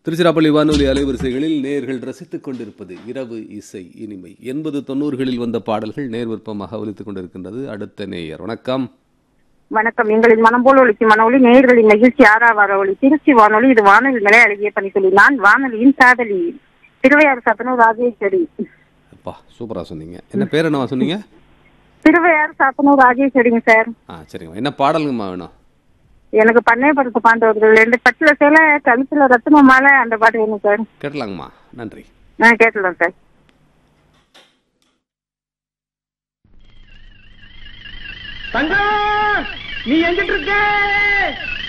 திருச்சிராப்பள்ளி வானொலி அலைவரிசைகளில் நேர்கள் ரசித்துக் கொண்டிருப்பது இரவு இசை இனிமை எண்பது தொண்ணூறுகளில் வந்த பாடல்கள் நேர் விருப்பமாக ஒலித்துக் கொண்டிருக்கின்றது அடுத்த நேயர் வணக்கம் வணக்கம் எங்களின் மனம் போல ஒழிக்கும் மனொலி நேயர்களின் மகிழ்ச்சி ஆறாவார ஒளி திருச்சி வானொலி இது வானொலி நிலை அழகிய பணி சொல்லி நான் வானொலியின் சாதலி திருவையாறு சாத்தனூர் ராஜேஸ்வரி அப்பா சூப்பரா சொன்னீங்க என்ன பேர் என்னவா சொன்னீங்க திருவையாறு சாத்தனூர் ராஜேஸ்வரிங்க சார் ஆ சரிங்கம்மா என்ன பாடலுங்கம்மா வேணும் எனக்கு பண்ணையப்படுத்த பாண்டவர்கள் ரெண்டு பட்டுல சேல கழுத்துல ரத்தன மாலை அந்த பாட்டு வேணும் சார் கேட்டலாங்கம்மா நன்றி நான் கேட்டுலாம் சார் தங்கம் நீ எங்கிட்டு இருக்க